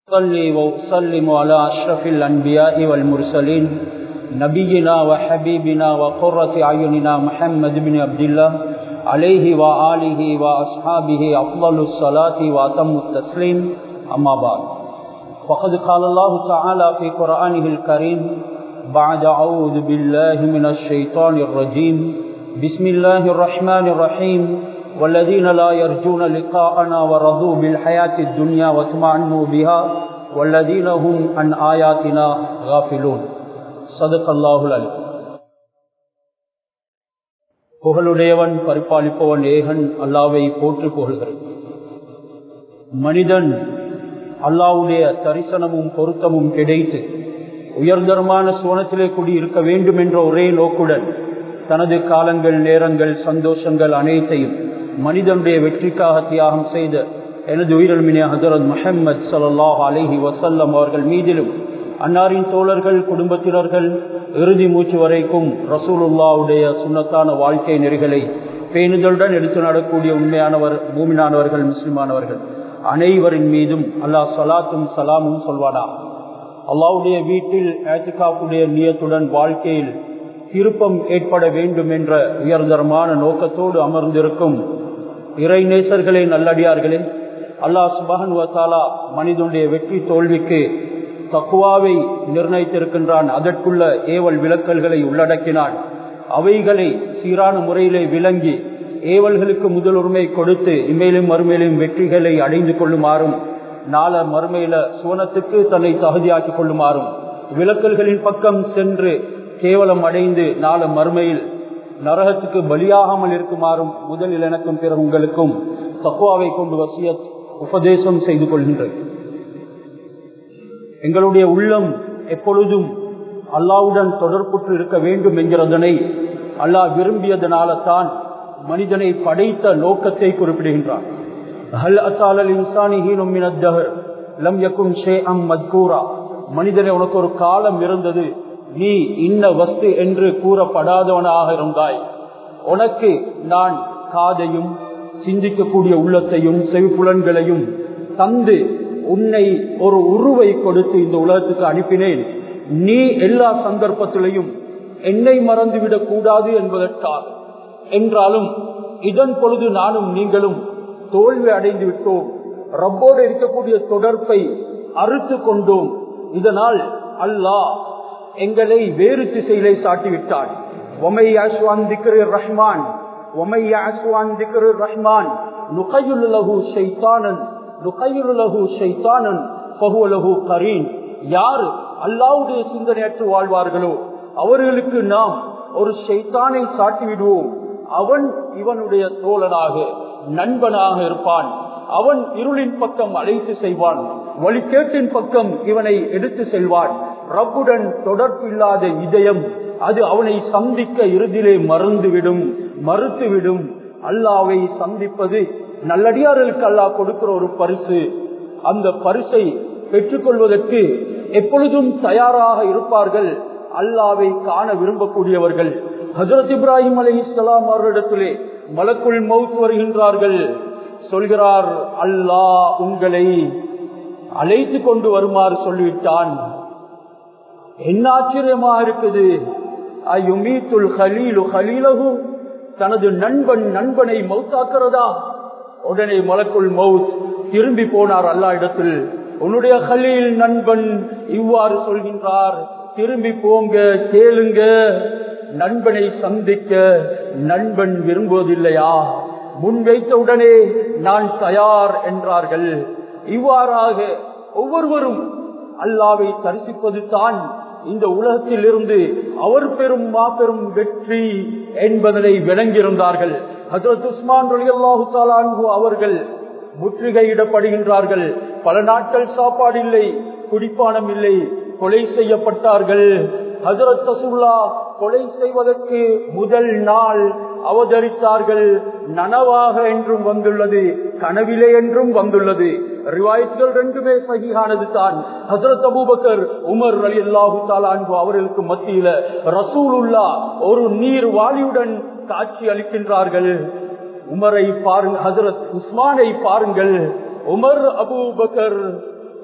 صلي وأسلم على أشرف الأنبياء والمرسلين نبينا وحبيبنا وقرة أعيننا محمد بن عبد الله عليه وآله وأصحابه أفضل الصلاة وأتم التسليم أما بعد فقد قال الله تعالى في قرآنه الكريم بعد أعوذ بالله من الشيطان الرجيم بسم الله الرحمن الرحيم والذين لا يرجون لقاءنا ورضوا بالحياة الدنيا واطمعنوا بها والذين هم عن آياتنا غافلون صدق الله العليم புகழுடையவன் பரிபாலிப்பவன் ஏகன் அல்லாவை போற்று புகழ்கிறேன் மனிதன் அல்லாவுடைய தரிசனமும் பொருத்தமும் கிடைத்து உயர்தரமான சோனத்திலே கூடி இருக்க வேண்டும் என்ற ஒரே நோக்குடன் தனது காலங்கள் நேரங்கள் சந்தோஷங்கள் அனைத்தையும் மனிதனுடைய வெற்றிக்காக தியாகம் செய்த எனது உயிரல்மினிய ஹசரத் முஹம்மது சல்லாஹ் அலஹி வசல்லம் அவர்கள் மீதிலும் அன்னாரின் தோழர்கள் குடும்பத்தினர்கள் இறுதி மூச்சு வரைக்கும் ரசூலுல்லாவுடைய சுண்ணத்தான வாழ்க்கை நெறிகளை பேணுதலுடன் எடுத்து நடக்கூடிய உண்மையானவர் பூமினானவர்கள் முஸ்லிமானவர்கள் அனைவரின் மீதும் அல்லாஹ் சலாத்தும் சலாமும் சொல்வானா அல்லாவுடைய வீட்டில் ஏத்துக்காப்புடைய நியத்துடன் வாழ்க்கையில் திருப்பம் ஏற்பட வேண்டும் என்ற உயர்தரமான நோக்கத்தோடு அமர்ந்திருக்கும் இறை நேசர்களே நல்லடியார்களே அல்லாஹ் சுபஹன் வத்தாலா மனிதனுடைய வெற்றி தோல்விக்கு தக்குவாவை நிர்ணயித்திருக்கின்றான் அதற்குள்ள ஏவல் விளக்கல்களை உள்ளடக்கினான் அவைகளை சீரான முறையிலே விளங்கி ஏவல்களுக்கு முதலுரிமை கொடுத்து இம்மையிலும் மறுமையிலும் வெற்றிகளை அடைந்து கொள்ளுமாறும் நாள மறுமையில சுவனத்துக்கு தன்னை தகுதியாக்கிக் கொள்ளுமாறும் விளக்கல்களின் பக்கம் சென்று கேவலம் அடைந்து நாள மறுமையில் நரகத்துக்கு பலியாகாமல் இருக்குமாறும் முதலில் எனக்கும் பிற உங்களுக்கும் தக்குவாவை கொண்டு வசிய உபதேசம் செய்து கொள்கின்றது எங்களுடைய உள்ளம் எப்பொழுதும் அல்லாவுடன் தொடர்புற்று இருக்க வேண்டும் என்கிறதனை அல்லாஹ் விரும்பியதனால தான் மனிதனை படைத்த நோக்கத்தை குறிப்பிடுகின்றான் மனிதனை உனக்கு ஒரு காலம் இருந்தது நீ இன்ன வஸ்து என்று கூறப்படாதவனாக இருந்தாய் உனக்கு நான் காதையும் சிந்திக்கக்கூடிய உள்ளத்தையும் செவிப்புலன்களையும் தந்து உன்னை ஒரு உருவை கொடுத்து இந்த உலகத்துக்கு அனுப்பினேன் நீ எல்லா சந்தர்ப்பத்திலையும் என்னை மறந்துவிடக் கூடாது என்பதற்காக என்றாலும் இதன் பொழுது நானும் நீங்களும் தோல்வி அடைந்து விட்டோம் ரப்போடு இருக்கக்கூடிய தொடர்பை அறுத்து கொண்டோம் இதனால் அல்லாஹ் எங்களை வேறு திசையிலே சாட்டிவிட்டான் ரஹ்மான் ரஹ்மான் யார் அல்லாவுடைய சிந்தனையற்று வாழ்வார்களோ அவர்களுக்கு நாம் ஒரு ஷைத்தானை சாட்டி விடுவோம் அவன் இவனுடைய தோழனாக நண்பனாக இருப்பான் அவன் இருளின் பக்கம் அழைத்து செய்வான் வழிகேட்டின் பக்கம் இவனை எடுத்து செல்வான் ரப்புடன் தொடர்பு இல்லாத இதயம் அது அவனை சந்திக்க இறுதியிலே மறந்துவிடும் மறுத்துவிடும் அல்லாவை சந்திப்பது நல்லடியார்களுக்கு அல்லாஹ் கொடுக்கிற ஒரு பரிசு அந்த பரிசை பெற்றுக்கொள்வதற்கு எப்பொழுதும் தயாராக இருப்பார்கள் அல்லாவை காண விரும்பக்கூடியவர்கள் ஹசரத் இப்ராஹிம் அலி இஸ்லாம் அவர்களிடத்திலே மலக்குள் மவுத் வருகின்றார்கள் சொல்கிறார் அல்லாஹ் உங்களை அழைத்து கொண்டு வருமாறு சொல்லிவிட்டான் என்ன ஆச்சரியமா இருக்குது தனது நண்பன் நண்பனை மவுத்தாக்குறதா உடனே மலக்குள் மவுத் திரும்பி போனார் அல்லா இடத்தில் உன்னுடைய ஹலீல் நண்பன் இவ்வாறு சொல்கின்றார் திரும்பி போங்க கேளுங்க நண்பனை சந்திக்க நண்பன் விரும்புவதில்லையா முன்வைத்த உடனே நான் தயார் என்றார்கள் இவ்வாறாக ஒவ்வொருவரும் அல்லாவை தரிசிப்பது தான் இந்த உலகத்தில் இருந்து அவர் பெரும் மாபெரும் வெற்றி என்பதனை விளங்கியிருந்தார்கள் ஹசரத் உஸ்மான் அல்லாஹு அவர்கள் முற்றுகையிடப்படுகின்றார்கள் பல நாட்கள் சாப்பாடு இல்லை குடிப்பானம் இல்லை கொலை செய்யப்பட்டார்கள் ஹசரத் ரசுல்லா கொலை செய்வதற்கு முதல் நாள் அவதரித்தார்கள் நனவாக என்றும் வந்துள்ளது கனவிலே என்றும் வந்துள்ளது ரிவாயத்துகள் ரெண்டுமே சகியானது தான் ஹசரத் அபூபக்கர் உமர் அலி அல்லாஹு தாலான்பு அவர்களுக்கு மத்தியில ரசூலுல்லா ஒரு நீர் வாளியுடன் காட்சி அளிக்கின்றார்கள் உமரை பாருங்கள் ஹசரத் உஸ்மானை பாருங்கள் உமர் அபூபக்கர்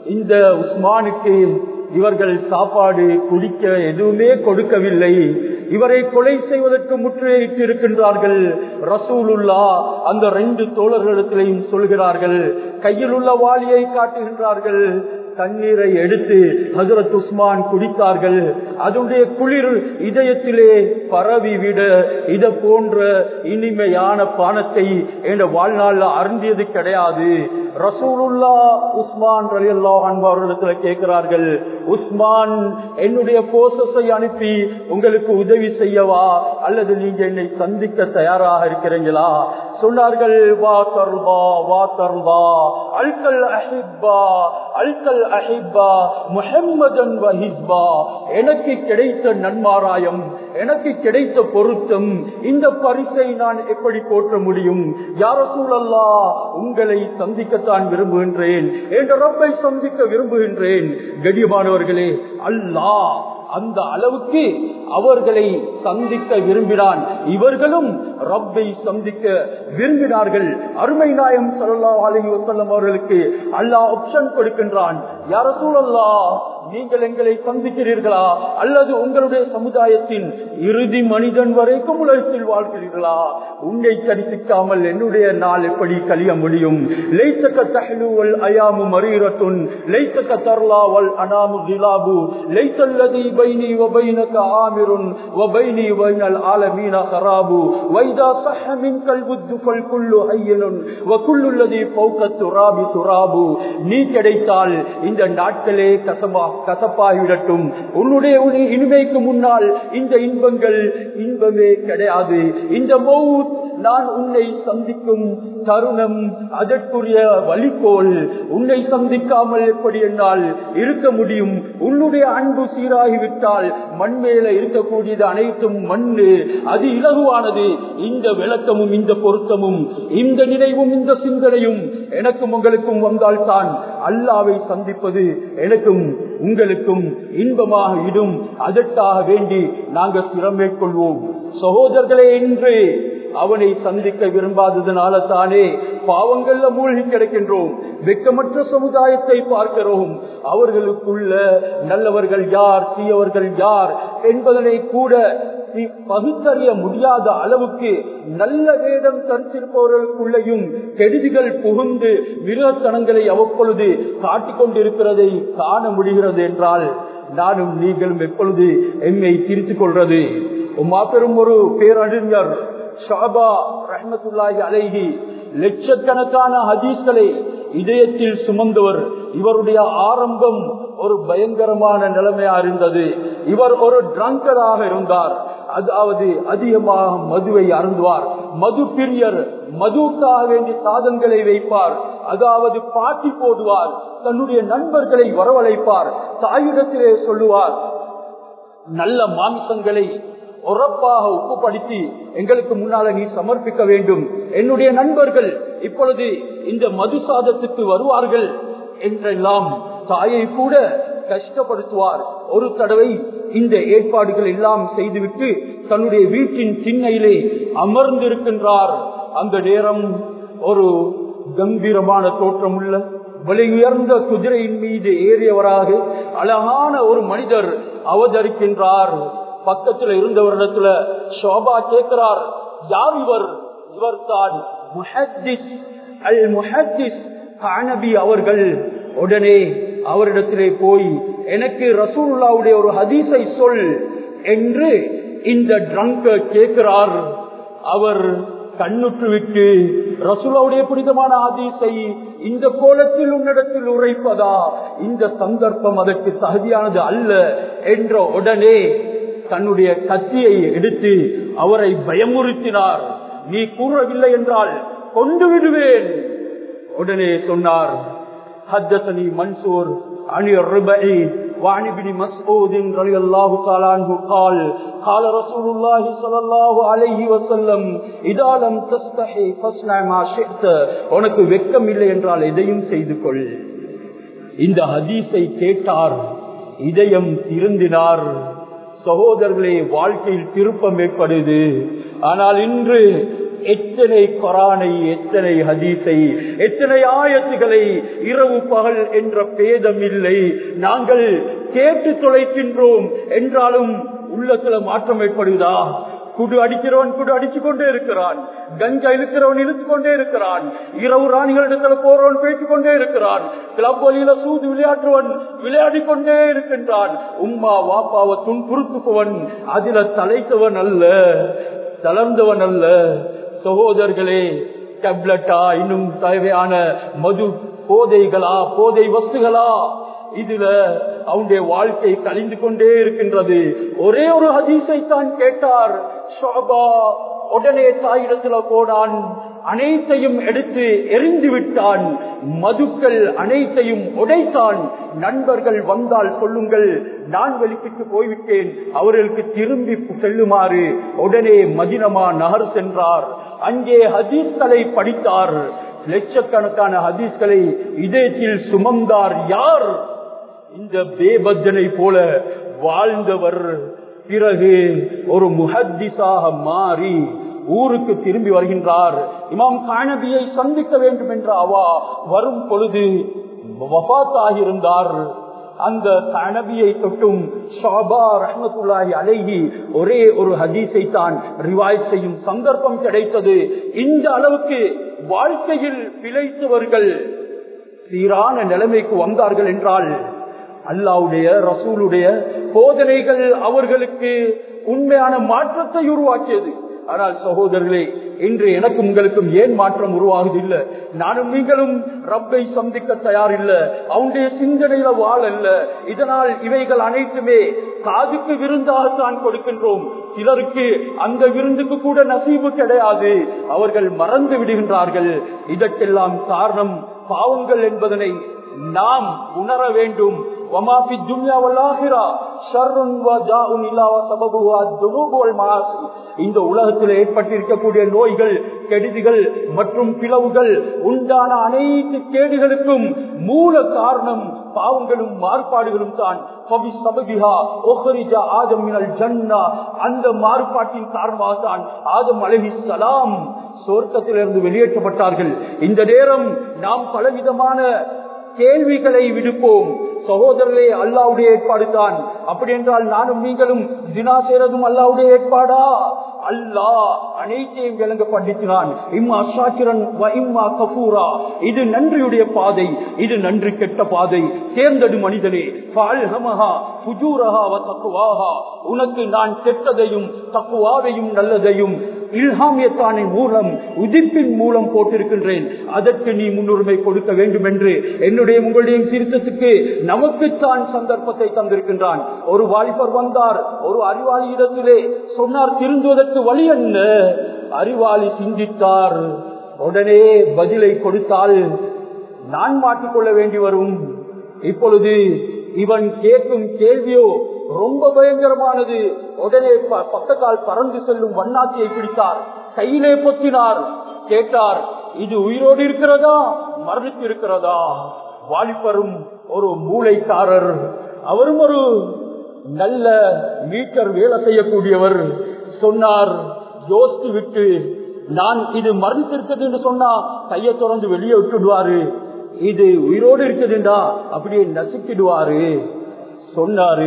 இந்த உஸ்மானுக்கு இவர்கள் சாப்பாடு குடிக்க எதுவுமே கொடுக்கவில்லை இவரை கொலை செய்வதற்கு முற்றுகையிட்டு இருக்கின்றார்கள் ரசூலுல்லா அந்த ரெண்டு தோழர்களிடத்திலையும் சொல்கிறார்கள் கையில் உள்ள வாளியை காட்டுகின்றார்கள் தண்ணீரை எடுத்து ஹசரத் உஸ்மான் குடித்தார்கள் அதனுடைய குளிர் இதயத்திலே பரவி விட இத போன்ற இனிமையான பானத்தை என்ற வாழ்நாள்ல அருந்தியது கிடையாது ரசூலுல்லா உஸ்மான் ரலி அல்லா அவர்களிடத்துல கேட்கிறார்கள் உஸ்மான் என்னுடைய போசஸை அனுப்பி உங்களுக்கு உதவி செய்யவா அல்லது நீங்க என்னை சந்திக்க தயாராக இருக்கிறீங்களா சொன்னார்கள் வா தர்பா வா தர்பா அல்கல் அஹிப்பா அல்கல் அஹிப்பா முஹம்மதன் வஹிஸ்பா எனக்கு கிடைத்த நன்மாராயம் எனக்கு கிடைத்த பொருத்தம் இந்த பரிசை நான் எப்படி போற்ற முடியும் யார சூழல்லா உங்களை சந்திக்கத்தான் விரும்புகின்றேன் என்ற ரப்பை சந்திக்க விரும்புகின்றேன் கடியமானவர்களே அல்லாஹ் அந்த அளவுக்கு அவர்களை சந்திக்க விரும்பினான் இவர்களும் ரப்பை சந்திக்க விரும்பினார்கள் அருமை நாயம் சல்லா அலி வசல்லம் அவர்களுக்கு அல்லாஹ் ஆப்ஷன் கொடுக்கின்றான் யார சூழல்லா நீங்கள் எங்களை சந்திக்கிறீர்களா அல்லது உங்களுடைய சமுதாயத்தின் இறுதி மனிதன் வரைக்கும் உலகத்தில் வாழ்கிறீர்களா உன்னை சரிசிக்காமல் என்னுடைய நாள் எப்படி கழிய முடியும் லைத்தக்க தஹலுவல் அயாமு மரீரத்துன் லைத்தக்க தர்லாவல் அனாமு திலாபு லைத்தல்லதி பைனி வபைனக ஆமிருன் வபைனி வைனல் ஆலமீன கராபு வைதா சஹ மின்கல் புத்து ஃபல் குல்லு ஹையனுன் வகுல்லுல்லதி பௌக துராபி துராபு நீ கிடைத்தால் இந்த நாட்களே கசமா கசப்பாகிவிடட்டும் உன்னுடைய இனிமைக்கு முன்னால் இந்த இன்பங்கள் இன்பமே கிடையாது இந்த மௌத் நான் உன்னை சந்திக்கும் தருணம் அதற்குரிய வழிகோல் உன்னை சந்திக்காமல் எப்படி என்னால் இருக்க முடியும் உன்னுடைய அன்பு சீராகிவிட்டால் மண் மேல இருக்கக்கூடியது அனைத்தும் மண்ணு அது இலகுவானது இந்த விளக்கமும் இந்த பொருத்தமும் இந்த நினைவும் இந்த சிந்தனையும் எனக்கும் உங்களுக்கும் வந்தால்தான் அல்லாவை சந்திப்பது எனக்கும் உங்களுக்கும் இன்பமாக இடும் அதற்காக வேண்டி நாங்கள் சிரம் மேற்கொள்வோம் சகோதரர்களே என்று அவனை சந்திக்க விரும்பாததுனால தானே பாவங்கள்ல மூழ்கி கிடக்கின்றோம் வெக்கமற்ற சமுதாயத்தை பார்க்கிறோம் அவர்களுக்குள்ள நல்லவர்கள் யார் தீயவர்கள் யார் என்பதனை கூட பகுத்தறிய முடியாத அளவுக்கு நல்ல வேடம் தரித்திருப்பவர்களுக்குள்ளேயும் கெடுதிகள் புகுந்து மிருகத்தனங்களை அவ்வப்பொழுது காட்டிக் கொண்டிருக்கிறதை காண முடிகிறது என்றால் நானும் நீங்களும் எப்பொழுது எம்மை திருத்திக் கொள்றது மாபெரும் ஒரு பேரறிஞர் ஷாபா ரஹமத்துல்லாஹி அலைஹி லட்சக்கணக்கான ஹதீஸ்களை இதயத்தில் சுமந்தவர் இவருடைய ஆரம்பம் ஒரு பயங்கரமான நிலைமையா இருந்தது இவர் ஒரு ட்ரங்கராக இருந்தார் அதாவது அதிகமாக மதுவை அருந்துவார் மது பிரியர் மதுவுக்காக வேண்டிய சாதங்களை வைப்பார் அதாவது பாட்டி போடுவார் தன்னுடைய நண்பர்களை வரவழைப்பார் தாயிடத்திலே சொல்லுவார் நல்ல மாமிசங்களை உறப்பாக உப்புப்படுத்தி எங்களுக்கு முன்னால நீ சமர்ப்பிக்க வேண்டும் என்னுடைய நண்பர்கள் இப்பொழுது இந்த மது சாதத்துக்கு வருவார்கள் என்றெல்லாம் தாயை கூட கஷ்டப்படுத்துவார் ஒரு தடவை இந்த ஏற்பாடுகள் எல்லாம் செய்துவிட்டு தன்னுடைய வீட்டின் திண்ணையிலே அமர்ந்திருக்கின்றார் அந்த நேரம் ஒரு கம்பீரமான தோற்றம் உள்ள விலை உயர்ந்த குதிரையின் மீது ஏறியவராக அழகான ஒரு மனிதர் அவதரிக்கின்றார் பக்கத்துல இருந்தவரிடத்துல ஷோபா கேட்கிறார் யார் இவர் இவர் தான் முஹத்திஸ் அல் முஹத்திஸ் கானபி அவர்கள் உடனே அவரிடத்திலே போய் எனக்கு ரசூல்லாவுடைய ஒரு ஹதீஸை சொல் என்று இந்த ட்ரங்க கேட்கிறார் அவர் கண்ணுற்று விட்டு ரசூலாவுடைய புனிதமான ஆதீசை இந்த கோலத்தில் உன்னிடத்தில் உரைப்பதா இந்த சந்தர்ப்பம் அதற்கு தகுதியானது அல்ல என்ற உடனே தன்னுடைய கத்தியை எடுத்து அவரை பயமுறுத்தினார் நீ கூறவில்லை என்றால் கொண்டு விடுவேன் உடனே சொன்னார் حدثني منصور عن الربعي وعن ابن مسعود رضي الله تعالى عنه قال قال رسول الله صلى الله عليه وسلم اذا لم تستحي فاصنع ما شئت உனக்கு வெட்கம் இல்லை என்றால் எதையும் செய்து கொள் இந்த ஹதீஸை கேட்டார் இதயம் திருந்தினார் சகோதரர்களே வாழ்க்கையில் திருப்பம் ஏற்படுது ஆனால் இன்று எத்தனை கொரானை எத்தனை ஹதீஸை எத்தனை ஆயத்துகளை இரவு பகல் என்ற பேதம் இல்லை நாங்கள் கேட்டு தொலைக்கின்றோம் என்றாலும் உள்ளத்துல மாற்றம் ஏற்படுதா குடு அடிக்கிறவன் குடு அடிச்சு கொண்டே இருக்கிறான் கஞ்சா இழுக்கிறவன் இழுத்து கொண்டே இருக்கிறான் இரவு ராணிகளிடத்துல போறவன் பேசிக் கொண்டே இருக்கிறான் கிளப் வழியில சூது விளையாடுவன் விளையாடி கொண்டே இருக்கின்றான் உம்மா வாப்பாவை துன்புறுத்துப்பவன் அதில தலைத்தவன் அல்ல தளர்ந்தவன் அல்ல சகோதரர்களே டேப்லெட்டா இன்னும் தேவையான மது போதைகளா போதை வஸ்துகளா இதுல அவனுடைய வாழ்க்கை கழிந்து கொண்டே இருக்கின்றது ஒரே ஒரு ஹதீஸை தான் கேட்டார் ஷோபா உடனே தாயிடத்துல போனான் அனைத்தையும் எடுத்து எரிந்து விட்டான் மதுக்கள் அனைத்தையும் உடைத்தான் நண்பர்கள் வந்தால் சொல்லுங்கள் நான் வெளிக்கிட்டு போய்விட்டேன் அவர்களுக்கு திரும்பி செல்லுமாறு உடனே மதினமா நகர் சென்றார் அங்கே ஹதீஸ்களை படித்தார் லட்சக்கணக்கான ஹதீஸ்களை இதயத்தில் சுமந்தார் யார் இந்த பேபத்தனை போல வாழ்ந்தவர் பிறகு ஒரு முஹத்திஸாக மாறி ஊருக்கு திரும்பி வருகின்றார் இமாம் கானபியை சந்திக்க வேண்டும் என்ற அவா வரும் பொழுது வபாத்தாகியிருந்தார் அந்த கனபியை தொட்டும் ஷாபா ரஹமத்துல்லாஹி அலைஹி ஒரே ஒரு ஹதீஸை தான் ரிவாய் செய்யும் சந்தர்ப்பம் கிடைத்தது இந்த அளவுக்கு வாழ்க்கையில் பிழைத்தவர்கள் சீரான நிலைமைக்கு வந்தார்கள் என்றால் அல்லாவுடைய ரசூலுடைய போதனைகள் அவர்களுக்கு உண்மையான மாற்றத்தை உருவாக்கியது ஆனால் சகோதரர்களே இன்று எனக்கும் உங்களுக்கும் ஏன் மாற்றம் உருவாகுதில்லை நானும் நீங்களும் ரப்பை சந்திக்க தயாரில்லை அவனுடைய சிந்தனையில வாழல்ல இதனால் இவைகள் அனைத்துமே காதுக்கு விருந்தாகத்தான் கொடுக்கின்றோம் சிலருக்கு அந்த விருந்துக்கு கூட நசீபு கிடையாது அவர்கள் மறந்து விடுகின்றார்கள் இதற்கெல்லாம் காரணம் பாவங்கள் என்பதனை நாம் உணர வேண்டும் இந்த உலகத்தில் ஏற்பட்டிருக்கக்கூடிய நோய்கள் கெடுதிகள் மற்றும் பிளவுகள் உண்டான அனைத்து கேடுகளுக்கும் மூல காரணம் பாவங்களும் மாறுபாடுகளும் தான் அந்த மாறுபாட்டின் காரணமாக தான் ஆதம் அலஹி சலாம் சொர்க்கத்திலிருந்து வெளியேற்றப்பட்டார்கள் இந்த நேரம் நாம் பலவிதமான கேள்விகளை விடுப்போம் சகோதரர்களே அல்லாவுடைய ஏற்பாடு தான் அப்படி என்றால் நானும் நீங்களும் தினா செய்யறதும் அல்லாவுடைய ஏற்பாடா அல்லா அனைத்தையும் விளங்கப்படுத்தினான் இம்மா சாக்கிரன் இம்மா கபூரா இது நன்றியுடைய பாதை இது நன்றி கெட்ட பாதை தேர்ந்தெடு மனிதனே உனக்கு நான் கெட்டதையும் தக்குவாவையும் நல்லதையும் இல்ஹாமியத்தானின் மூலம் உதிப்பின் மூலம் போட்டிருக்கின்றேன் அதற்கு நீ முன்னுரிமை கொடுக்க வேண்டும் என்று என்னுடைய உங்களுடைய திருத்தத்துக்கு நமக்குத்தான் சந்தர்ப்பத்தை தந்திருக்கின்றான் ஒரு வாலிபர் வந்தார் ஒரு அறிவாளி இடத்திலே சொன்னார் திருந்துவதற்கு வழி என்ன அறிவாளி சிந்தித்தார் உடனே பதிலை கொடுத்தால் நான் மாட்டிக்கொள்ள வேண்டி வரும் இப்பொழுது இவன் கேட்கும் கேள்வியோ ரொம்ப பயங்கரமானது உடனே பக்கத்தால் பறந்து செல்லும் வண்ணாத்தியை பிடித்தார் கையிலே பொத்தினார் கேட்டார் இது உயிரோடு இருக்கிறதா மரணித்து இருக்கிறதா வாலிபரும் ஒரு மூளைக்காரர் அவரும் ஒரு நல்ல மீட்டர் வேலை செய்யக்கூடியவர் சொன்னார் யோசித்து விட்டு நான் இது மரணித்திருக்கிறது என்று சொன்னா கையை தொடர்ந்து வெளியே விட்டுடுவாரு இது உயிரோடு இருக்குதுண்டா அப்படியே நசுக்கிடுவாரு சொன்னாரு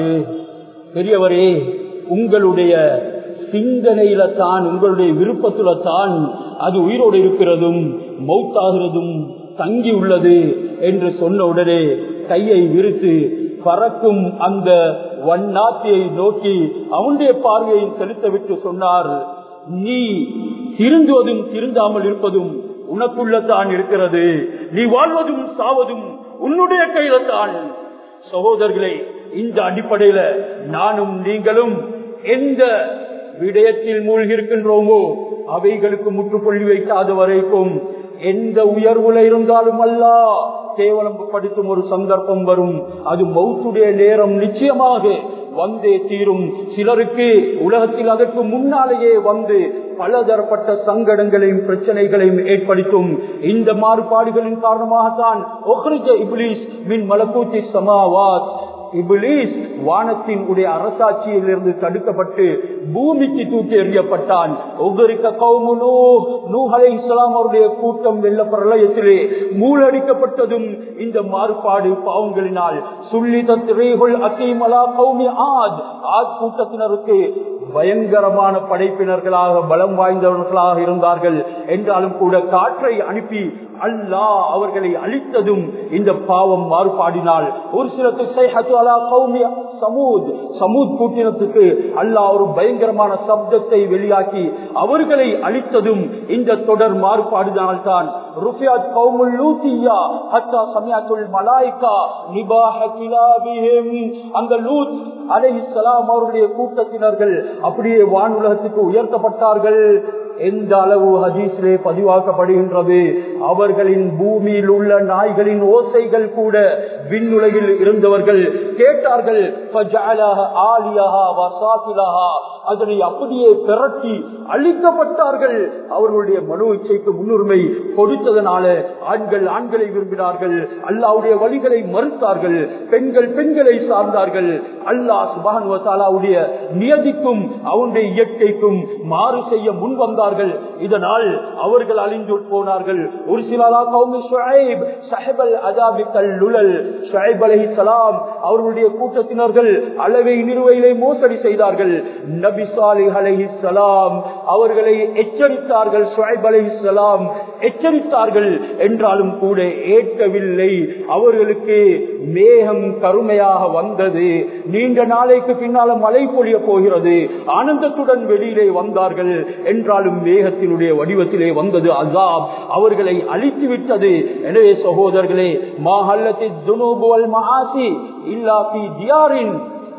பெரியவரே உங்களுடைய சிந்தனையில தான் உங்களுடைய விருப்பத்துல தான் அது உயிரோடு இருக்கிறதும் மௌத்தாகிறதும் தங்கி உள்ளது என்று சொன்ன உடனே கையை விரித்து பறக்கும் அந்த வண்ணாத்தியை நோக்கி அவனுடைய பார்வையை செலுத்தவிட்டு சொன்னார் நீ திருந்துவதும் திருந்தாமல் இருப்பதும் உனக்குள்ளத்தான் இருக்கிறது நீ வாழ்வதும் சாவதும் உன்னுடைய கையில தான் சகோதரர்களே இந்த அடிப்படையில நானும் நீங்களும் எந்த விடயத்தில் மூழ்கி இருக்கின்றோமோ அவைகளுக்கு முற்றுப்புள்ளி வைக்காத வரைக்கும் எந்த உயர்வுல இருந்தாலும் அல்ல கேவலப்படுத்தும் ஒரு சந்தர்ப்பம் வரும் அது மௌத்துடைய நேரம் நிச்சயமாக வந்தே தீரும் சிலருக்கு உலகத்தில் அதற்கு முன்னாலேயே வந்து பலதரப்பட்ட சங்கடங்களையும் பிரச்சனைகளையும் ஏற்படுத்தும் இந்த மாறுபாடுகளின் காரணமாகத்தான் இப்லீஸ் மின் மலக்கூத்தி சமாவாத் இபிலீஸ் வானத்தின் உடைய அரசாட்சியில் இருந்து தடுக்கப்பட்டு பூமிக்கு தூக்கி எறியப்பட்டான் ஒவ்வொருக்க கவுமுனோ நூஹலை இஸ்லாம் அவருடைய கூட்டம் வெள்ள பிரளயத்திலே மூழடிக்கப்பட்டதும் இந்த மாறுபாடு பாவங்களினால் சுள்ளி தத்ரீகுல் அக்கீமலா கௌமி ஆத் ஆத் கூட்டத்தினருக்கு பயங்கரமான படைப்பினர்களாக பலம் வாய்ந்தவர்களாக இருந்தார்கள் என்றாலும் கூட காற்றை அனுப்பி அல்லாஹ் அவர்களை அழித்ததும் இந்த பாவம் மாறுபாடினால் ஒரு சில சமூத் சமூத் கூட்டினத்துக்கு அல்லாஹ் ஒரு பயங்கரமான சப்தத்தை வெளியாக்கி அவர்களை அழித்ததும் இந்த தொடர் மாறுபாடுதான் தான் ருஃபியாத் கௌமுல் லூத்தியா ஹத்தா சமியாத்துல் மலாய்கா நிபாஹ கிலாபிஹிம் அந்த லூத் அலைஹிஸ்ஸலாம் அவருடைய கூட்டத்தினர்கள் அப்படியே வானுலகத்துக்கு உயர்த்தப்பட்டார்கள் எந்த அளவு ஹதீஸிலே பதிவாக்கப்படுகின்றது அவர்களின் பூமியில் உள்ள நாய்களின் ஓசைகள் கூட விண்ணுலகில் இருந்தவர்கள் கேட்டார்கள் அதனை அப்படியே பெரட்டி அழிக்கப்பட்டார்கள் அவர்களுடைய மனு இச்சைக்கு முன்னுரிமை கொடுத்ததனால ஆண்கள் ஆண்களை விரும்பினார்கள் அல்லாவுடைய வழிகளை மறுத்தார்கள் பெண்கள் பெண்களை சார்ந்தார்கள் அல்லாஹ் சுபானுவத்தாலாவுடைய நியதிக்கும் அவனுடைய இயற்கைக்கும் மாறு செய்ய முன் வந்தார்கள் இதனால் அவர்கள் அழிந்து போனார்கள் ஒரு சிலரா கௌமி ஷுஐப் சஹபல் அஜாபிக்கல் லுலல் ஷுஐப் அலைஹிஸ்ஸலாம் அவர்களுடைய கூட்டத்தினர்கள் அளவை நிறுவையிலே மோசடி செய்தார்கள் நபி சாலிஹ் அலைஹிஸ்ஸலாம் அவர்களை எச்சரித்தார்கள் ஷுஐப் அலைஹிஸ்ஸலாம் எச்சரித்தார்கள் என்றாலும் கூட ஏற்கவில்லை அவர்களுக்கு மேகம் கருமையாக வந்தது நீண்ட நாளைக்கு பின்னால மழை பொழிய போகிறது ஆனந்தத்துடன் வெளியிலே வந்தார்கள் என்றாலும் மேகத்தினுடைய வடிவத்திலே வந்தது அசாப் அவர்களை அழித்து விட்டது எனவே சகோதரர்களே மாஹல்லத்தி துனூபுவல் மகாசி இல்லா பி தியாரின்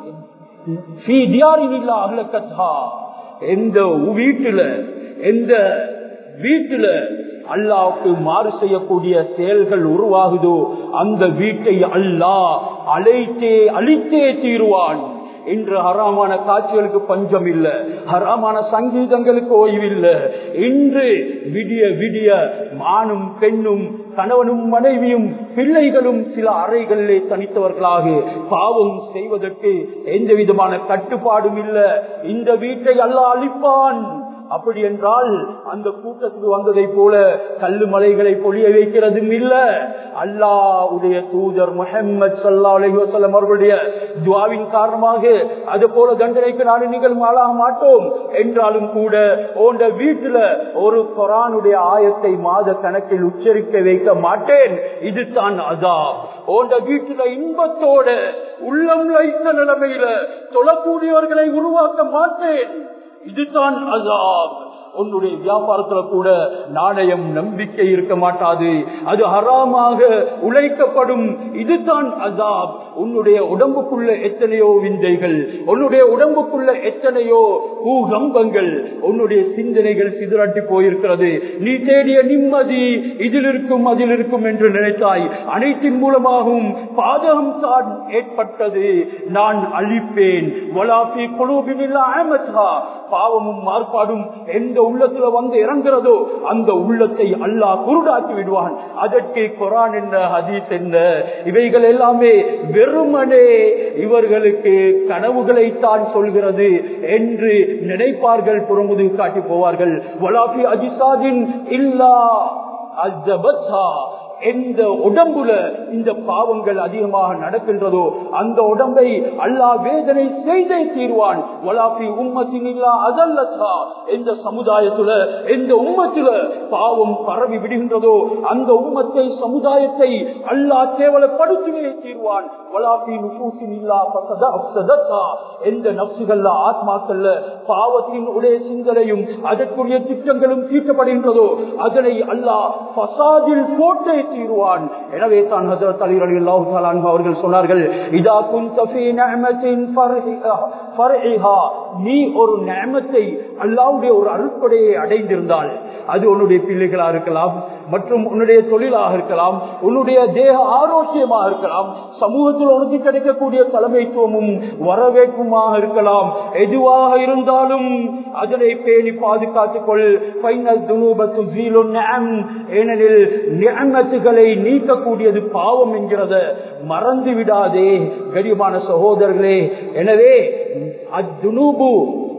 பி தியாரின் இல்லா அகலக்கத்தா எந்த வீட்டுல எந்த வீட்டுல அல்லாவுக்கு மாறு செய்யக்கூடிய செயல்கள் உருவாகுதோ அந்த வீட்டை அல்லாஹ் அழைத்தே அழித்தே தீருவான் இன்று ஹராமான காட்சிகளுக்கு பஞ்சம் இல்ல ஹராமான சங்கீதங்களுக்கு ஓய்வில்லை இன்று விடிய விடிய மானும் பெண்ணும் கணவனும் மனைவியும் பிள்ளைகளும் சில அறைகளிலே தனித்தவர்களாக பாவம் செய்வதற்கு எந்த விதமான கட்டுப்பாடும் இல்ல இந்த வீட்டை அல்ல அழிப்பான் அப்படி என்றால் அந்த கூட்டத்துக்கு வந்ததை போல கல்லு மலைகளை பொழிய வைக்கிறதும் இல்ல அல்லாவுடைய தூதர் முகமது சல்லா அலைவசல்லம் அவர்களுடைய துவாவின் காரணமாக அது போல தண்டனைக்கு நான் நீங்கள் ஆளாக மாட்டோம் என்றாலும் கூட உண்ட வீட்டுல ஒரு கொரானுடைய ஆயத்தை மாத கணக்கில் உச்சரிக்க வைக்க மாட்டேன் இதுதான் அதாப் உண்ட வீட்டுல இன்பத்தோட உள்ளம் லைத்த நிலைமையில தொழக்கூடியவர்களை உருவாக்க மாட்டேன் இதுதான் அசாப் உன்னுடைய வியாபாரத்துல கூட நாணயம் நம்பிக்கை இருக்க மாட்டாது அது ஹராமாக உழைக்கப்படும் இதுதான் அசாப் உன்னுடைய உடம்புக்குள்ள எத்தனையோ விந்தைகள் உன்னுடைய உடம்புக்குள்ள எத்தனையோ பூகம்பங்கள் உன்னுடைய சிந்தனைகள் சிதறட்டி போயிருக்கிறது நீ தேடிய நிம்மதி இதில் இருக்கும் அதில் இருக்கும் என்று நினைத்தாய் அனைத்தின் மூலமாகவும் பாதகம் தான் ஏற்பட்டது நான் அழிப்பேன் வலாபி குழுவினில்லா அமத்ஹா பாவமும் மாறுபாடும் எந்த உள்ளத்துல வந்து இறங்குறதோ அந்த உள்ளத்தை அல்லாஹ் குருடாக்கி விடுவான் அதற்கு குரான் என்ன ஹதீஸ் என்ன இவைகள் எல்லாமே வெறுமனே இவர்களுக்கு கனவுகளை தான் சொல்கிறது என்று நினைப்பார்கள் புறமுது காட்டி போவார்கள் வலாபி அஜிசாதின் இல்லா அஜபத்ஹா எந்த உடம்புல இந்த பாவங்கள் அதிகமாக நடக்கின்றதோ அந்த உடம்பை அல்லா வேதனை செய்தே தீர்வான் வலாபி உம்மத்தின் இல்லா அதல்லா எந்த சமுதாயத்துல எந்த உம்மத்தில பாவம் பரவி விடுகின்றதோ அந்த உம்மத்தை சமுதாயத்தை அல்லா கேவலப்படுத்தியே தீர்வான் வலாபி நுசூசின் இல்லா எந்த நப்சுகள்ல ஆத்மாக்கள்ல பாவத்தின் உடைய சிந்தனையும் அதற்குரிய திட்டங்களும் தீட்டப்படுகின்றதோ அதனை அல்லாஹ் பசாதில் போட்டே தீர்வான் எனவே தான் ஹசரத் அலி அலி அல்லாஹு அவர்கள் சொன்னார்கள் இதா நீ ஒரு நேமத்தை அல்லாவுடைய ஒரு அருட்கொடையை அடைந்திருந்தால் அது உன்னுடைய பிள்ளைகளா இருக்கலாம் மற்றும் உன்னுடைய தொழிலாக இருக்கலாம் உன்னுடைய தேக ஆரோக்கியமாக இருக்கலாம் சமூகத்தில் உனக்கு கிடைக்கக்கூடிய தலைமைத்துவமும் வரவேற்புமாக இருக்கலாம் எதுவாக இருந்தாலும் அதனை பேணி பாதுகாத்துக் கொள் ஃபைனல் துனூபத்து ஜீலு நிஅம். ஏனெனில் நியமத்துகளை நீக்கக்கூடியது பாவம் என்கிறத மறந்து விடாதே கரியமான சகோதரர்களே எனவே அத்துனூபு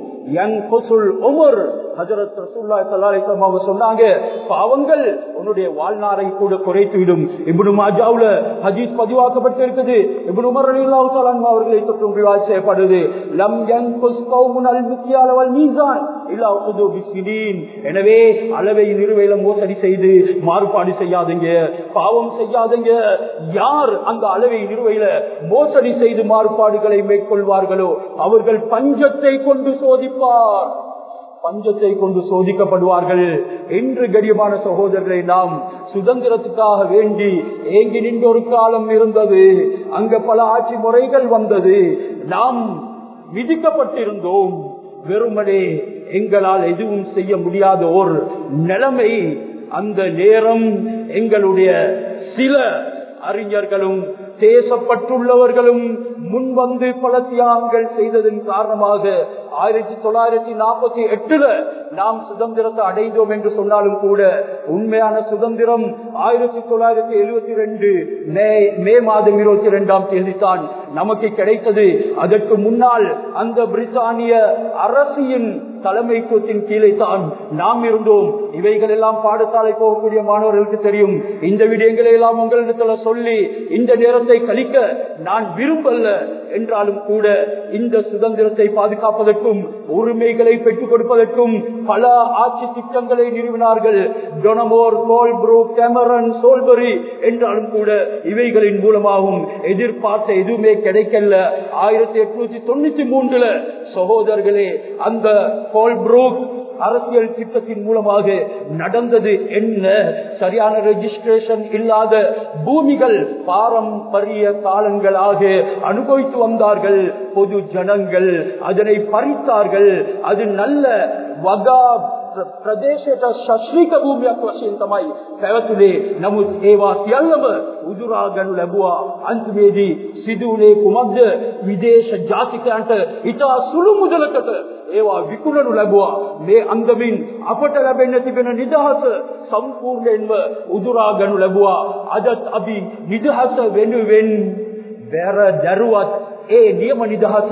யன்குசுல் உமர் ஹஜரத் ரசூலுல்லாஹி ஸல்லல்லாஹு அலைஹி வஸல்லம் அவங்க சொன்னாங்க பாவங்கள் உன்னுடைய வாழ்நாளை கூட குறைத்துவிடும் இப்னு மாஜாவுல ஹதீஸ் பதிவாக்கப்பட்டிருக்குது இப்னு உமர் ரலியல்லாஹு தஆலா அன்ஹு அவர்களை தொற்றும் ரிவாயத் செய்யப்படுது லம் யன்குஸ் கௌமுன் அல் மிக்யால வல் மீசான் இல்லா உது பிஸ்ஸினீன் எனவே அளவை நிறுவையில மோசடி செய்து மாறுபாடு செய்யாதீங்க பாவம் செய்யாதீங்க யார் அந்த அளவை நிறுவையில மோசடி செய்து மாறுபாடுகளை மேற்கொள்வார்களோ அவர்கள் பஞ்சத்தை கொண்டு சோதிப்பார் பஞ்சத்தை கொண்டு சோதிக்கப்படுவார்கள் என்று கரியமான சகோதரர்களை நாம் சுதந்திரத்துக்காக வேண்டி ஏங்கி நின்ற ஒரு காலம் இருந்தது அங்க பல ஆட்சி முறைகள் வந்தது நாம் விதிக்கப்பட்டிருந்தோம் வெறுமனே எங்களால் எதுவும் செய்ய முடியாத ஒரு நிலைமை அந்த நேரம் எங்களுடைய சில அறிஞர்களும் தேசப்பட்டுள்ளவர்களும் முன்வந்து பல தியாகங்கள் செய்ததன் காரணமாக ஆயிரத்தி தொள்ளாயிரத்தி நாற்பத்தி எட்டுல நாம் சுதந்திரத்தை அடைந்தோம் என்று சொன்னாலும் கூட உண்மையான சுதந்திரம் ஆயிரத்தி தொள்ளாயிரத்தி எழுபத்தி ரெண்டு மே மே மாதம் இருபத்தி இரண்டாம் தேதி தான் நமக்கு கிடைத்தது அதற்கு முன்னால் அந்த பிரித்தானிய அரசியின் தலைமைத்துவத்தின் கீழே தான் நாம் இருந்தோம் இவைகள் எல்லாம் பாடசாலை போகக்கூடிய மாணவர்களுக்கு தெரியும் இந்த விடயங்களை எல்லாம் உங்களிடத்துல சொல்லி இந்த நேரத்தை கழிக்க நான் விரும்பல்ல என்றாலும் கூட இந்த சுதந்திரத்தை பாதுகாப்பதற்கும் உரிமைகளை பெற்றுக் கொடுப்பதற்கும் பல ஆட்சி திட்டங்களை நிறுவினார்கள் டொனமோர் கோல்ப்ரூ கேமரன் சோல்பரி என்றாலும் கூட இவைகளின் மூலமாகவும் எதிர்பார்த்த எதுவுமே கிடைக்கல ஆயிரத்தி எட்நூத்தி தொண்ணூத்தி மூன்றுல சகோதரர்களே அந்த கோல்ப்ரூக் அரசியல் திட்டத்தின் மூலமாக நடந்தது என்ன சரியான ரெஜிஸ்ட்ரேஷன் இல்லாத பூமிகள் பாரம்பரிய காலங்களாக அனுபவித்து வந்தார்கள் பொது ஜனங்கள் அதனை பறித்தார்கள் அது நல்ல வகா ප්‍රදේශයට ශශ්‍රීක භූමියක් වශයෙන් තමයි පැවතුනේ නමුත් ඒවා සියල්ලම උදුරා ගනු ලැබුවා අන්තිමේදී සිදුවුණේ කුමක්ද විදේශ ජාතිකයන්ට ඉතා සුළු මුදලකට ඒවා විකුණනු ලැබුවා මේ අන්දමින් අපට ලැබෙන්න තිබෙන නිදහස සම්පූර්ණයෙන්ම උදුරා ගනු ලැබුවා අදත් අපි නිදහස වෙනුවෙන් බැර දැරුවත් ඒ නියම නිදහස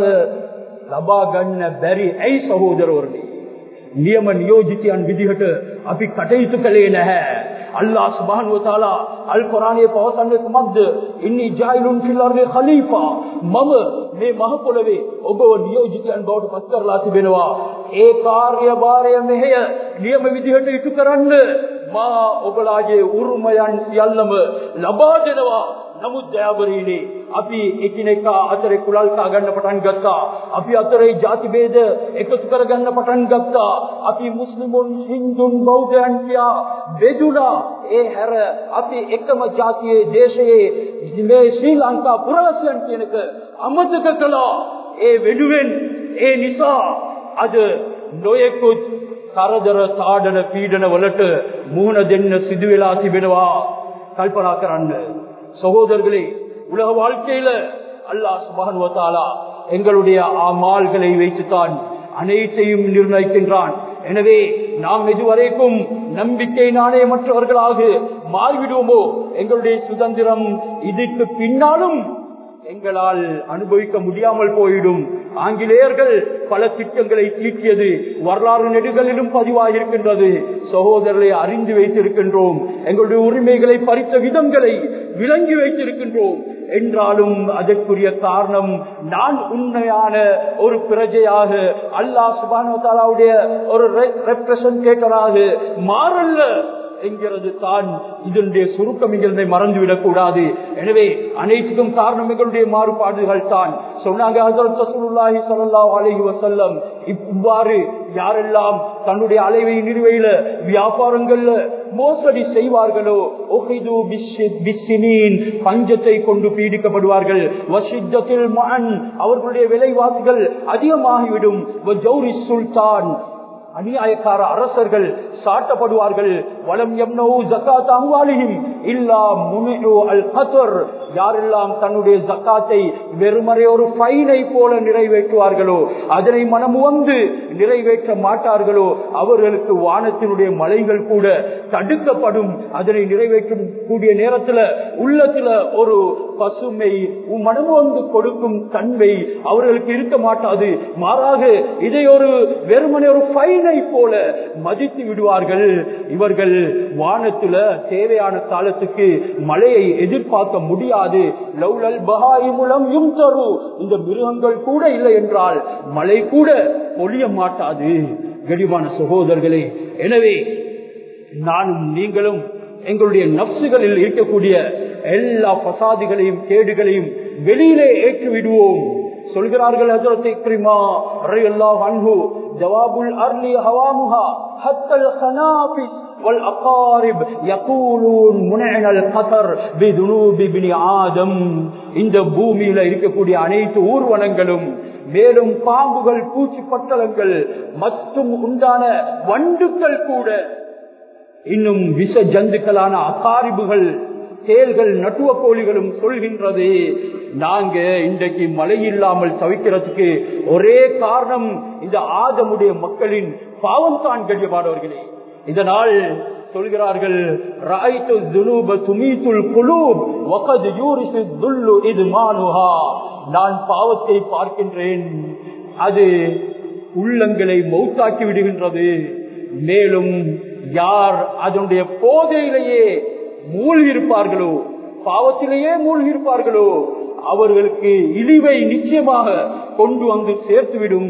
ලබා ගන්න බැරි ඇයි සහෝදරවරණි නියම නියෝජිතයන් විදිහට අපි කටයුතු කළේ නැහැ. අල්ලාහ් සුබ්හානහු වතාලා අල් කුරානයේ පවසන්නේ කුමක්ද? ඉන්නි ජායිලුන් ෆිල් අර්දි ඛලීෆා. මම මේ මහ පොළවේ ඔබව නියෝජිතයන් බවට පත් කරලා තිබෙනවා. ඒ කාර්යභාරය මෙහෙය නියම විදිහට ඉටු කරන්න මා ඔබලාගේ උරුමයන් සියල්ලම ලබා දෙනවා. නමුත් දයාබරීනේ අපි එකිනෙකා අතරේ කුලල් කා ගන්න පටන් ගත්තා. අපි අතරේ ಜಾති ભેද එකතු කර ගන්න පටන් ගත්තා. අපි මුස්ලිමුන් හින්දුන් බෞද්ධයන් කියා බෙදුණා. ඒ හැර අපි එකම ජාතියේ දේශයේ මේ ශ්‍රී ලංකා පුරවැසියන් කියන එක අමතක කළා. ඒ වෙනුවෙන් ඒ නිසා අද නොයෙකුත් කරදර තාඩන පීඩන වලට මුහුණ දෙන්න සිදු වෙලා තිබෙනවා. කල්පනා කරන්න. சகோதரர்களே உலக வாழ்க்கையில அல்லாஹ் சுபானுவத்தாலா எங்களுடைய ஆமால்களை வைத்துத்தான் அனைத்தையும் நிர்ணயிக்கின்றான் எனவே நாம் இதுவரைக்கும் நம்பிக்கை நாணயமற்றவர்களாக மாறிவிடுவோமோ எங்களுடைய சுதந்திரம் இதற்கு பின்னாலும் எங்களால் அனுபவிக்க முடியாமல் போயிடும் ஆங்கிலேயர்கள் பல திட்டங்களை தீட்டியது வரலாறு நெடுகளிலும் பதிவாகியிருக்கின்றது சகோதரர்களை அறிந்து வைத்திருக்கின்றோம் எங்களுடைய உரிமைகளை பறித்த விதங்களை விளங்கி வைத்திருக்கின்றோம் என்றாலும் அதற்குரிய காரணம் நான் உண்மையான ஒரு பிரஜையாக அல்லாஹ் சுபானுடைய ஒரு ரெப்ரசன்டேட்டராக மாறல்ல என்கிறது தான் இதனுடைய சுருக்கம் எங்களை மறந்துவிடக் கூடாது எனவே அனைத்துக்கும் காரணம் எங்களுடைய மாறுபாடுகள் தான் சொன்னாங்க இவ்வாறு யாரெல்லாம் தன்னுடைய அலைவை நிறுவையில வியாபாரங்கள்ல மோசடி செய்வார்களோ பஞ்சத்தை கொண்டு பீடிக்கப்படுவார்கள் அவர்களுடைய விலைவாசிகள் அதிகமாகிவிடும் சுல்தான் அநியாயக்கார அரசர்கள் சாட்டப்படுவார்கள் வலம் எம்னோ ஜக்காத் அம்வாலியும் இல்லா முனு அல் கத்தர் யாரெல்லாம் தன்னுடைய ஜக்காத்தை வெறுமறை ஒரு ஃபைனை போல நிறைவேற்றுவார்களோ அதனை மனமுவந்து நிறைவேற்ற மாட்டார்களோ அவர்களுக்கு வானத்தினுடைய மலைகள் கூட தடுக்கப்படும் அதனை நிறைவேற்றும் கூடிய நேரத்துல உள்ளத்துல ஒரு பசுமை மனமு வந்து கொடுக்கும் தன்மை அவர்களுக்கு இருக்க மாட்டாது மாறாக இதை ஒரு வெறுமனை ஒரு ஃபைனை போல மதித்து விடுவார்கள் இவர்கள் வானத்துல தேவையான காலத்துக்கு மழையை எதிர்பார்க்க முடியாது லவ்லல் பகாய் மூலம் யும் தரு இந்த மிருகங்கள் கூட இல்லை என்றால் மழை கூட பொழிய மாட்டாது கடிவான சகோதரர்களே எனவே நானும் நீங்களும் எங்களுடைய நப்சுகளில் இருக்கக்கூடிய எல்லா பசாதிகளையும் கேடுகளையும் வெளியிலே ஏற்று விடுவோம் சொல்கிறார்கள் ஹசரத் இக்ரிமா ரலியல்லாஹு அன்ஹு ஜவாபுல் அர்லி ஹவாமுஹா ஹத்தல் ஹனாபிஸ் والأقارب يقولون منعنا القطر بذنوب ابن آدم இந்த பூமியில இருக்கக்கூடிய அனைத்து ஊர்வனங்களும் மேலும் பாம்புகள் பூச்சி பட்டலங்கள் மற்றும் உண்டான வண்டுக்கள் கூட இன்னும் விஷ ஜந்துக்களான அகாரிபுகள் தேல்கள் நட்டுவ கோழிகளும் சொல்கின்றது நாங்க இன்றைக்கு மழை இல்லாமல் தவிக்கிறதுக்கு ஒரே காரணம் இந்த ஆதமுடைய மக்களின் பாவம் தான் கண்ணியமானவர்களே இதனால் சொல்கிறார்கள் நான் பாவத்தை பார்க்கின்றேன் அது உள்ளங்களை மௌத்தாக்கி விடுகின்றது மேலும் யார் அதனுடைய போதையிலேயே மூழ்கி இருப்பார்களோ பாவத்திலேயே மூழ்கி இருப்பார்களோ அவர்களுக்கு இழிவை நிச்சயமாக கொண்டு வந்து சேர்த்துவிடும்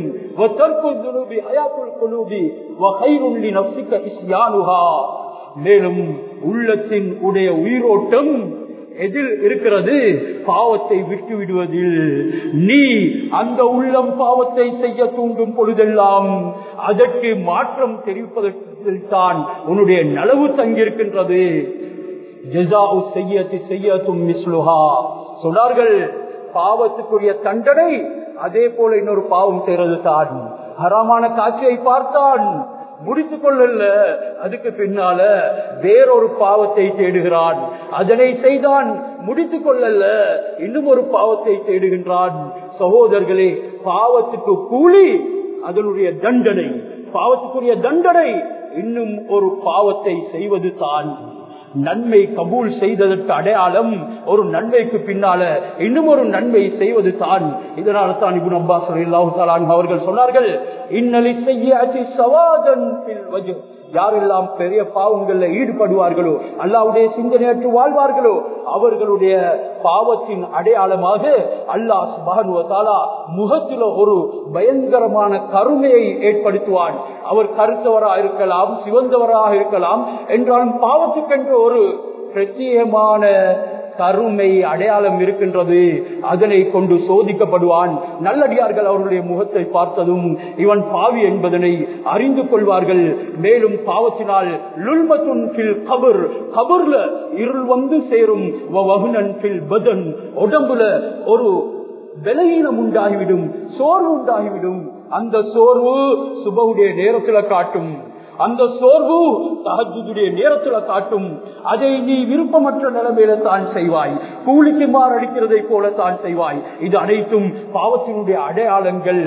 மேலும் உள்ளத்தின் உடைய உயிரோட்டம் எதில் இருக்கிறது பாவத்தை விட்டு விடுவதில் நீ அந்த உள்ளம் பாவத்தை செய்ய தூண்டும் பொழுதெல்லாம் அதற்கு மாற்றம் தெரிவிப்பதற்கு தான் உன்னுடைய நலவு தங்கியிருக்கின்றது ஜெசாவு செய்யத்து செய்யத்தும் மிஸ்லுஹா சொன்னார்கள் பாவத்துக்குரிய தண்டனை அதே போல இன்னொரு பாவம் செய்யறது தான் ஹராமான காட்சியை பார்த்தான் முடித்துக் கொள்ளல அதுக்கு பின்னால வேறொரு பாவத்தை தேடுகிறான் அதனை செய்தான் முடித்துக் கொள்ளல இன்னும் ஒரு பாவத்தை தேடுகின்றான் சகோதரர்களே பாவத்துக்கு கூலி அதனுடைய தண்டனை பாவத்துக்குரிய தண்டனை இன்னும் ஒரு பாவத்தை செய்வது தான் நன்மை கபூல் செய்ததற்கு அடையாளம் ஒரு நன்மைக்கு பின்னால இன்னும் ஒரு நன்மை செய்வது தான் இதனால தான் இபு அப்பாஸ் அவர்கள் சொன்னார்கள் இன்னலி செய்ய சவாதன் யாரெல்லாம் பெரிய பாவங்கள்ல ஈடுபடுவார்களோ அல்லாவுடைய சிந்தனையற்று வாழ்வார்களோ அவர்களுடைய பாவத்தின் அடையாளமாக அல்லாஹ் சுபானுவத்தாலா முகத்தில ஒரு பயங்கரமான கருமையை ஏற்படுத்துவான் அவர் கருத்தவராக இருக்கலாம் சிவந்தவராக இருக்கலாம் என்றாலும் பாவத்துக்கென்று ஒரு பிரத்யேகமான கருமை அடையாளம் இருக்கின்றது அதனை கொண்டு சோதிக்கப்படுவான் நல்லடியார்கள் அவர்களுடைய முகத்தை பார்த்ததும் இவன் பாவி என்பதனை அறிந்து கொள்வார்கள் மேலும் பாவத்தினால் லுல்மத்துன் கபர் கபர்ல இருள் வந்து சேரும் பதன் உடம்புல ஒரு விலையீனம் உண்டாகிவிடும் சோர்வு உண்டாகிவிடும் அந்த சோர்வு சுபவுடைய நேரத்துல காட்டும் அந்த சோர்வு தகஜுடைய நேரத்துல காட்டும் அதை நீ விருப்பமற்ற நிலைமையில தான் செய்வாய் கூலிக்கு மாறடிக்கிறதை போல தான் செய்வாய் இது அனைத்தும் பாவத்தினுடைய அடையாளங்கள்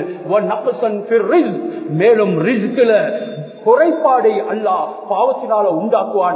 மேலும் ரிஸ்கில குறைபாடை அல்லாஹ் பாவத்தினால உண்டாக்குவான்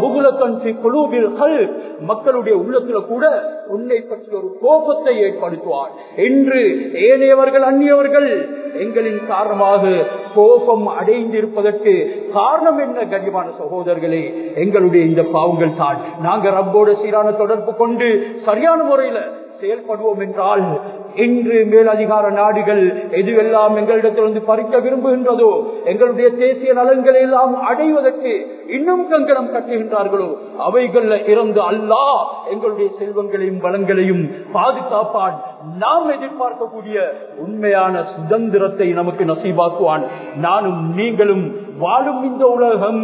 மக்களுடைய உள்ளத்துல கூட உன்னை பற்றி ஒரு கோபத்தை ஏற்படுத்துவான் என்று ஏனையவர்கள் அந்நியவர்கள் எங்களின் காரணமாக கோபம் அடைந்திருப்பதற்கு காரணம் என்ன கண்ணியமான சகோதரர்களே எங்களுடைய இந்த பாவங்கள் தான் நாங்க ரப்போட சீரான தொடர்பு கொண்டு சரியான முறையில செயல்படுவோம் என்றால் இன்று மேலதிகார நாடுகள் எதுவெல்லாம் எங்களிடத்திலிருந்து பறிக்க விரும்புகின்றதோ எங்களுடைய தேசிய நலன்களை எல்லாம் அடைவதற்கு இன்னும் கங்கணம் கட்டுகின்றார்களோ அவைகள்ல இறந்து அல்லா எங்களுடைய செல்வங்களையும் வளங்களையும் பாதுகாப்பான் நாம் எதிர்பார்க்கக்கூடிய உண்மையான சுதந்திரத்தை நமக்கு நசீபாக்குவான் நானும் நீங்களும் வாழும் இந்த உலகம்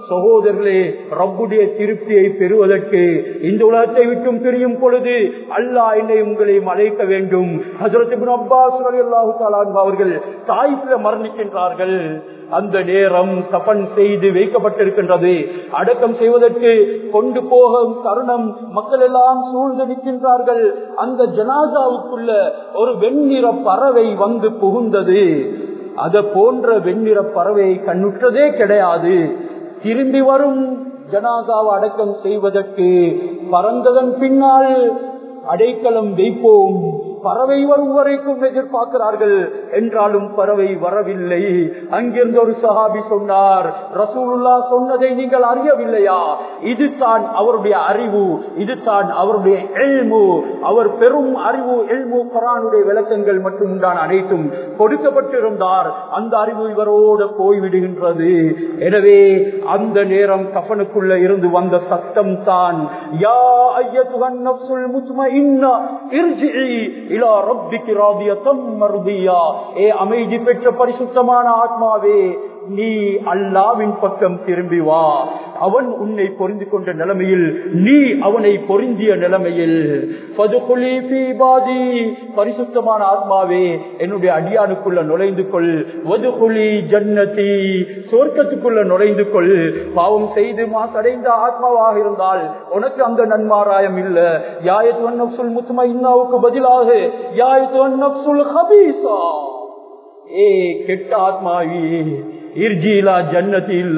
சகோதரர்களே ரப்புடைய திருப்தியை பெறுவதற்கு இந்த உலகத்தை விட்டும் பிரியும் பொழுது அல்லாஹ் என்னை உங்களையும் அழைக்க வேண்டும் ஹசரத் இப்னு அப்பாஸ் ரலியல்லாஹு தஆலா அன்ஹு அவர்கள் தாய்ப்பில மரணிக்கின்றார்கள் அந்த நேரம் கபன் செய்து வைக்கப்பட்டிருக்கின்றது அடக்கம் செய்வதற்கு கொண்டு போகும் தருணம் மக்கள் எல்லாம் சூழ்ந்து நிற்கின்றார்கள் அந்த ஜனாசாவுக்குள்ள ஒரு வெண்ணிற பறவை வந்து புகுந்தது அத போன்ற வெண்ணிற பறவையை கண்ணுற்றதே கிடையாது திரும்பி வரும் ஜனாதாவை அடக்கம் செய்வதற்கு பறந்ததன் பின்னால் அடைக்கலம் வைப்போம் பறவை வரும் வரைக்கும் எதிர்பார்க்கிறார்கள் என்றாலும் பறவை வரவில்லை அங்கிருந்து ஒரு சஹாபி சொன்னார் ரசூலுல்லா சொன்னதை நீங்கள் அறியவில்லையா இது தான் அவருடைய அறிவு இது தான் அவருடைய எல்மு அவர் பெரும் அறிவு எல்மு குரானுடைய விளக்கங்கள் மற்றும் உண்டான அனைத்தும் கொடுக்கப்பட்டிருந்தார் அந்த அறிவு இவரோடு போய்விடுகின்றது எனவே அந்த நேரம் கஃனுக்குள்ள இருந்து வந்த சத்தம் தான் யா ஐயத்துகன் நப்சுல் முத்மஇன்னா இர்ஜிஇ இலா ரப்பிக்கு ராதியத்தம் மர்தியா ஏ அமைதி பெற்ற பரிசுத்தமான ஆத்மாவே நீ அல்லாவின் பக்கம் திரும்பி வா அவன் உன்னை பொருந்தி கொண்ட நிலைமையில் நீ அவனை பொருந்திய நிலைமையில் பரிசுத்தமான ஆத்மாவே என்னுடைய அடியானுக்குள்ள நுழைந்து கொள் வதுகுலி ஜன்னதி சொர்க்கத்துக்குள்ள நுழைந்து கொள் பாவம் செய்து மாசடைந்த ஆத்மாவாக இருந்தால் உனக்கு அந்த நன்மாராயம் இல்ல யாயத்து நப்சுல் முத்துமா இன்னாவுக்கு பதிலாக யாயத்து நப்சுல் ஹபீசா ஏ கெட்ட ஆத்மாவி இர்ஜிலா ஜன்னதி இல்ல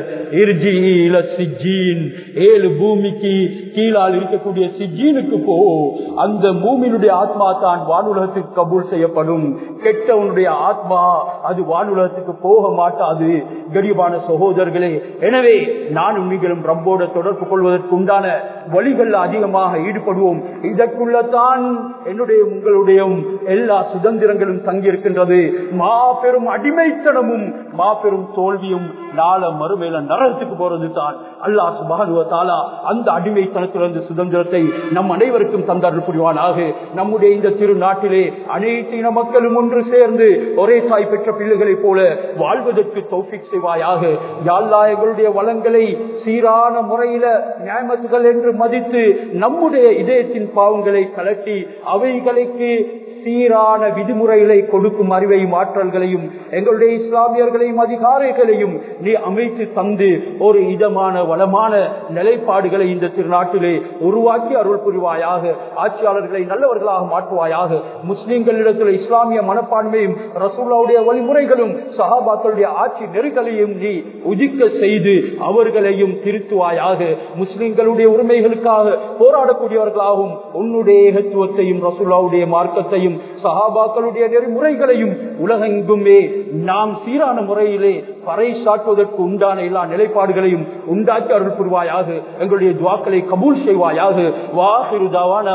இர்ஜில சிஜீன் ஏழு பூமிக்கு கீழால் இருக்கக்கூடிய சிஜீனுக்கு போ அந்த பூமியினுடைய ஆத்மா தான் வானுலகத்துக்கு கபூல் செய்யப்படும் கெட்டவனுடைய ஆத்மா அது வானுலகத்துக்கு போக மாட்டாது கரிபான சகோதரர்களே எனவே நானும் நீங்களும் ரப்போட தொடர்பு கொள்வதற்கு உண்டான வழிகள் அதிகமாக ஈடுபடுவோம் இதற்குள்ளதான் என்னுடைய உங்களுடைய எல்லா சுதந்திரங்களும் தங்கியிருக்கின்றது மாபெரும் அடிமைத்தனமும் மாபெரும் தோல்வியும் நாள மறுமையில நரகத்துக்கு போறது தான் அல்லா சுபானுவ தாலா அந்த அடிமைத்தனத்திலிருந்து சுதந்திரத்தை நம் அனைவருக்கும் தந்தார்கள் புரிவானாக நம்முடைய இந்த திரு நாட்டிலே அனைத்து இன மக்களும் ஒன்று சேர்ந்து ஒரே தாய் பெற்ற பிள்ளைகளைப் போல வாழ்வதற்கு தௌஃபிக் செய்வாயாக யாழ்லா எங்களுடைய வளங்களை சீரான முறையில நியாயமத்துகள் என்று மதித்து நம்முடைய இதயத்தின் பாவங்களை கலட்டி அவைகளுக்கு சீரான விதிமுறைகளை கொடுக்கும் அறிவையும் ஆற்றல்களையும் எங்களுடைய இஸ்லாமியர்களையும் அதிகாரிகளையும் நீ அமைத்து தந்து ஒரு இதமான வளமான நிலைப்பாடுகளை இந்த திருநாட்டிலே உருவாக்கி அருள் புரிவாயாக ஆட்சியாளர்களை நல்லவர்களாக மாற்றுவாயாக முஸ்லிம்களிடத்தில் இஸ்லாமிய மனப்பான்மையும் ரசூல்லாவுடைய வழிமுறைகளும் சஹாபாக்களுடைய ஆட்சி நெருக்கலையும் நீ உதிக்க செய்து அவர்களையும் திருத்துவாயாக முஸ்லிம்களுடைய உரிமைகளுக்காக போராடக்கூடியவர்களாகவும் உன்னுடைய ஏகத்துவத்தையும் ரசூல்லாவுடைய மார்க்கத்தையும் சஹாபாக்களுடைய நெறிமுறைகளையும் உலகெங்குமே நாம் சீரான முறையிலே பறை சாட்டுவதற்கு உண்டான எல்லா நிலைப்பாடுகளையும் உண்டாக்கி அருள் புரிவாயாக எங்களுடைய துவாக்களை கபூல் செய்வாயாக வாசிருதாவான